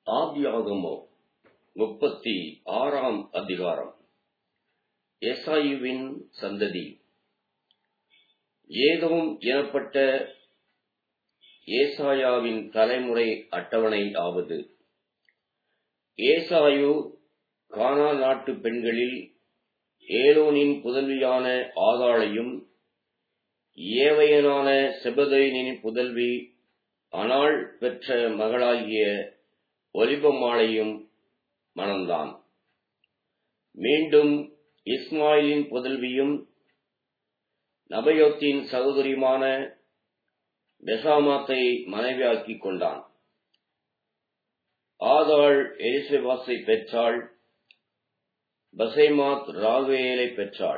ஆதியாகமம் முப்பத்தி ஆறாம் அதிகாரம் ஏசாயுவின் சந்ததி ஏதோம் எனப்பட்ட ஏசாயாவின் தலைமுறை அட்டவணை ஆவது ஏசாயு கானா நாட்டு பெண்களில் ஏலோனின் புதல்வியான ஆதாளையும் ஏவையனான செபதைனின் புதல்வி அனாள் பெற்ற மகளாகிய ஒலிபமாளையும் மணந்தான் மீண்டும் இஸ்மாயிலின் புதல்வியும் நபயோத்தின் சகோதரியுமான பெசாமாத்தை மனைவியாக்கிக் கொண்டான் ஆதாள் எலிசபாஸை பெற்றாள் பசைமாத் ராகுவேலை பெற்றாள்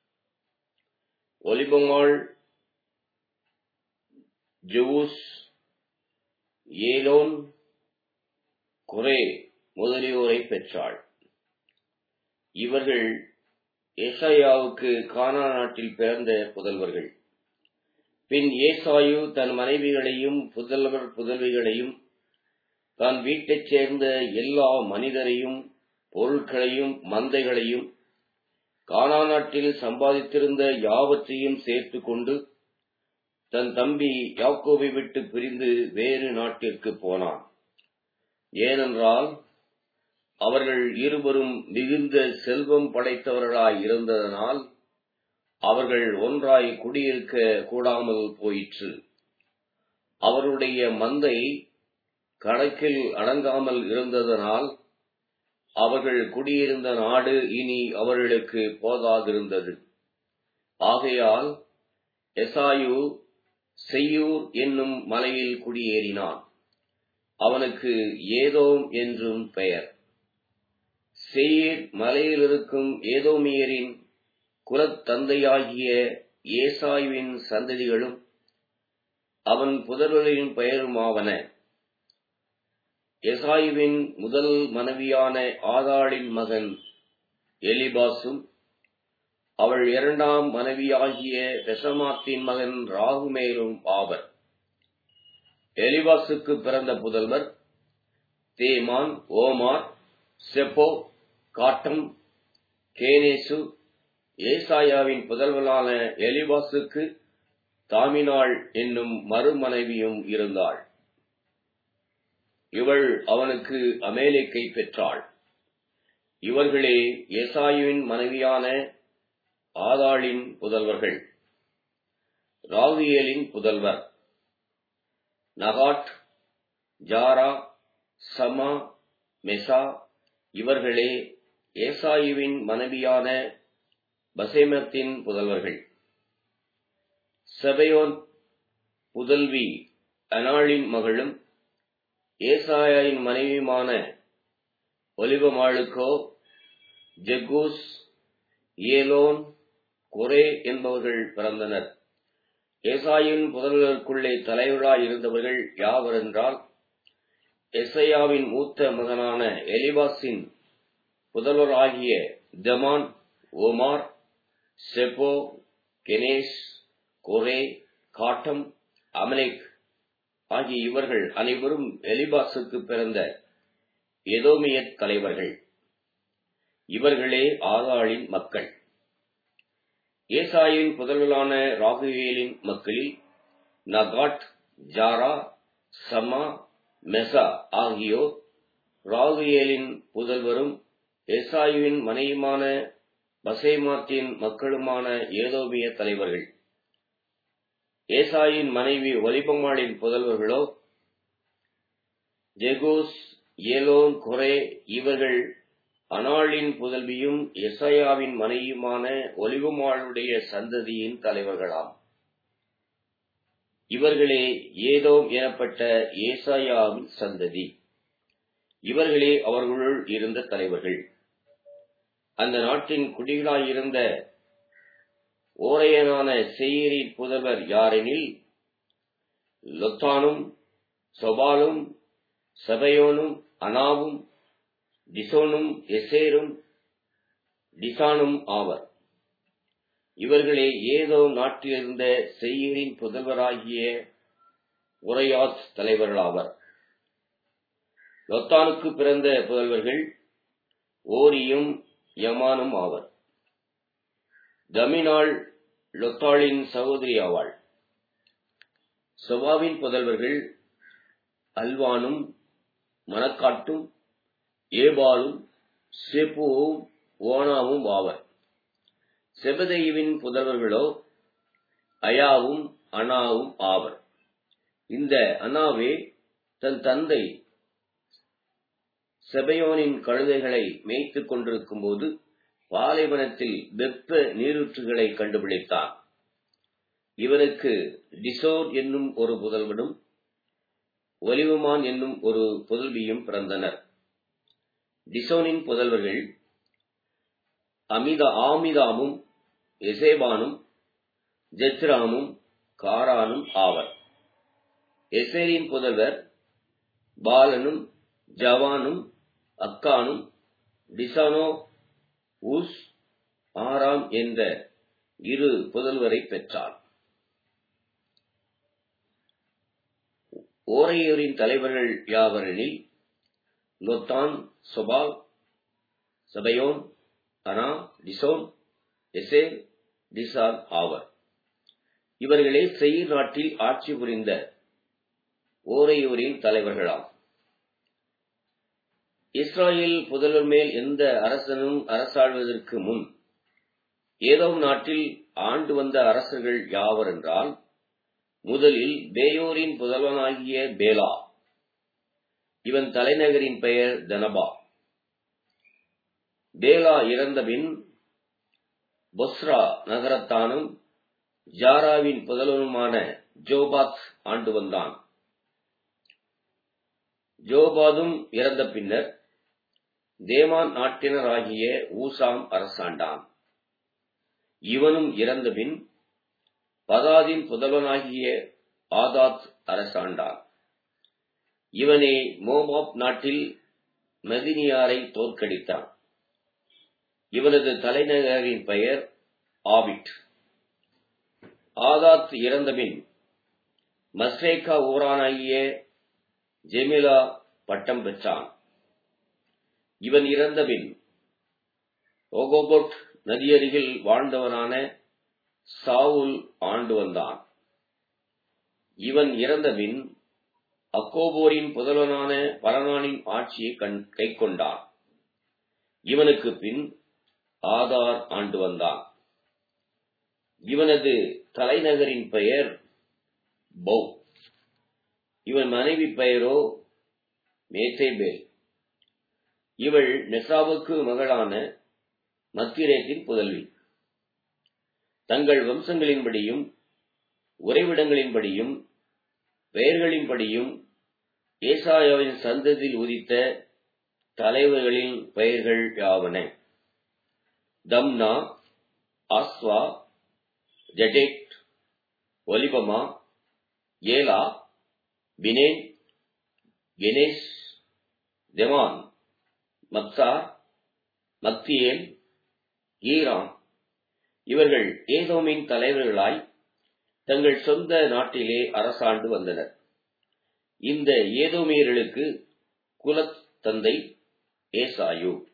ஒலிபமாள் ஜெவுஸ் ஏலோன் குரே முதலியோரை பெற்றாள் இவர்கள் ஏசாயாவுக்கு கானா நாட்டில் பிறந்த புதல்வர்கள் பின் ஏசாயு தன் மனைவிகளையும் புதல்வர் புதல்விகளையும் தான் வீட்டைச் சேர்ந்த எல்லா மனிதரையும் பொருட்களையும் மந்தைகளையும் கானா நாட்டில் சம்பாதித்திருந்த யாவற்றையும் சேர்த்து கொண்டு தன் தம்பி யாக்கோவை விட்டு பிரிந்து வேறு நாட்டிற்கு போனான் ஏனென்றால் அவர்கள் இருவரும் மிகுந்த செல்வம் படைத்தவர்களாய் இருந்ததனால் அவர்கள் ஒன்றாய் குடியிருக்க கூடாமல் போயிற்று அவருடைய மந்தை கணக்கில் அடங்காமல் இருந்ததனால் அவர்கள் குடியிருந்த நாடு இனி அவர்களுக்கு போதாதிருந்தது ஆகையால் எசாயு செய்யூர் என்னும் மலையில் குடியேறினான் அவனுக்கு ஏதோம் என்றும் பெயர் செயிர் மலையில் இருக்கும் ஏதோமியரின் குலத்தந்தையாகிய ஏசாயுவின் சந்ததிகளும் அவன் புதல்வரின் பெயருமாவன எசாயுவின் முதல் மனைவியான ஆதாளின் மகன் எலிபாசும் அவள் இரண்டாம் மனைவியாகிய பெசமாத்தின் மகன் ராகுமேலும் ஆவர் எலிபாசுக்கு பிறந்த புதல்வர் தேமான் ஓமார் செப்போ காட்டம் கேனேசு ஏசாயாவின் புதல்வனான எலிபாசுக்கு தாமினாள் என்னும் மறுமனைவியும் இருந்தாள் இவள் அவனுக்கு அமேலிக்கை பெற்றாள் இவர்களே ஏசாயுவின் மனைவியான ஆதாளின் புதல்வர்கள் ராகுயலின் புதல்வர் நகாட் ஜாரா சமா மெசா இவர்களே ஏசாயுவின் மனைவியான பசேமத்தின் புதல்வர்கள் செபயோன் புதல்வி அனாளின் மகளும் ஏசாயின் மனைவியுமான ஒலிவமாளுக்கோ ஜெகூஸ் ஏலோன் குரே என்பவர்கள் பிறந்தனர் ஏசாயின் புதல்வர்களுக்குள்ளே தலைவராய் இருந்தவர்கள் யாவரென்றால் எசையாவின் மூத்த மகனான எலிபாஸின் புதல்வராகிய ஜமான் Omar Zepho Kenaz Korah Gatam Amalek ஆகிய இவர்கள் அனைவரும் எலிபாசுக்கு பிறந்த எதோமிய தலைவர்கள் இவர்களே ஆதாளின் மக்கள் ஏசாயின் புதல்வலான ராகுவேலின் மக்களில் நகாட் ஜாரா சமா மெசா ஆகியோர் ராகுயேலின் புதல்வரும் எசாயுவின் மனைவியுமான பசேமாத்தின் மக்களுமான ஏதோமிய தலைவர்கள் ஏசாயின் மனைவி ஒலிபமாளின் புதல்வர்களோ ஜெகூஸ் ஏலோன் கொரே இவர்கள் அனாளின் புதல்வியும் எசையாவின் மனைவியுமான ஒலிபமாளுடைய சந்ததியின் தலைவர்களாம் இவர்களே ஏதோம் எனப்பட்ட ஏசாயாவின் சந்ததி இவர்களே அவர்களுள் இருந்த தலைவர்கள் அந்த நாட்டின் குடிகளாயிருந்த ஓரையனான செயிரின் புதல்வர் யாரெனில் லொத்தானும் சொபாலும் சபையோனும் அனாவும் டிசோனும் எசேரும் டிசானும் ஆவர் இவர்களே ஏதோ நாட்டிலிருந்த செய்யரின் புதல்வராகிய உரையாத் தலைவர்களாவர் லொத்தானுக்கு பிறந்த புதல்வர்கள் ஓரியும் யமானும் ஆவர் தமினாள் லொத்தாளின் சகோதரி ஆவாள் சொபாவின் புதல்வர்கள் அல்வானும் மணக்காட்டும் ஏபாலும் செப்புவும் ஓனாவும் ஆவர் செபதேயுவின் புதல்வர்களோ அயாவும் அனாவும் ஆவர் இந்த அனாவே தன் தந்தை செபயோனின் கழுதைகளை மேய்த்துக் கொண்டிருக்கும் போது பாலைவனத்தில் வெப்ப நீரூற்றுகளை கண்டுபிடித்தான் இவனுக்கு டிசோர் என்னும் ஒரு புதல்வனும் ஒலிவுமான் என்னும் ஒரு புதல்வியும் பிறந்தனர் டிசோனின் புதல்வர்கள் அமிதா ஆமிதாமும் எசேபானும் ஜெத்ராமும் காரானும் ஆவர் எசேரின் புதல்வர் பாலனும் ஜவானும் அக்கானும் டிசானோ ஊஸ் ஆராம் என்ற இரு புதல்வரை பெற்றார் ஓரையோரின் தலைவர்கள் யாவரெனில் லொத்தான் சொபால் சபையோன் அனா டிசோன் எசேர் டிசான் ஆவர் இவர்களே செயிர் நாட்டில் ஆட்சி புரிந்த ஓரையோரின் தலைவர்களாம் இஸ்ராயேல் புதல்வர் மேல் எந்த அரசனும் அரசாழ்வதற்கு முன் ஏதோ நாட்டில் ஆண்டு வந்த அரசர்கள் யாவர் என்றால் முதலில் பேயோரின் புதல்வனாகிய பேலா இவன் தலைநகரின் பெயர் தனபா பேலா இறந்தபின் பொஸ்ரா நகரத்தானும் ஜாராவின் புதல்வனுமான ஜோபாத் ஆண்டு வந்தான் ஜோபாதும் இறந்த பின்னர் தேமான் நாட்டினராகிய ஊசாம் அரசாண்டான் இவனும் இறந்தபின் பதாதின் புதல்வனாகிய ஆதாத் அரசாண்டான் இவனே மோபாப் நாட்டில் மதினியாரை தோற்கடித்தான் இவனது தலைநகரின் பெயர் ஆபிட் ஆதாத் இறந்தபின் மஸ்ரேகா ஊரானாகிய ஜெமிலா பட்டம் பெற்றான் இவன் இறந்தபின் ஓகோபோட் நதியருகில் வாழ்ந்தவனான சாவுல் ஆண்டு வந்தான் இவன் இறந்தபின் அக்கோபோரின் புதல்வனான பரனானின் ஆட்சியை கண் கை கொண்டான் இவனுக்கு பின் ஆதார் ஆண்டு வந்தான் இவனது தலைநகரின் பெயர் பௌ இவன் மனைவி பெயரோ மேசேபேல் இவள் நெசாவுக்கு மகளான மத்திரேத்தின் புதல்வி தங்கள் வம்சங்களின்படியும் உறைவிடங்களின்படியும் பெயர்களின்படியும் ஏசாயாவின் சந்ததியில் உதித்த தலைவர்களின் பெயர்கள் யாவன தம்னா ஆஸ்வா ஜடேட் ஒலிபமா ஏலா பினேன் கெனேஷ் தெமான் மக்சார் மக்தியேல் ஈரான் இவர்கள் ஏதோமின் தலைவர்களாய் தங்கள் சொந்த நாட்டிலே அரசாண்டு வந்தனர் இந்த ஏதோமியர்களுக்கு குலத் தந்தை ஏசாயு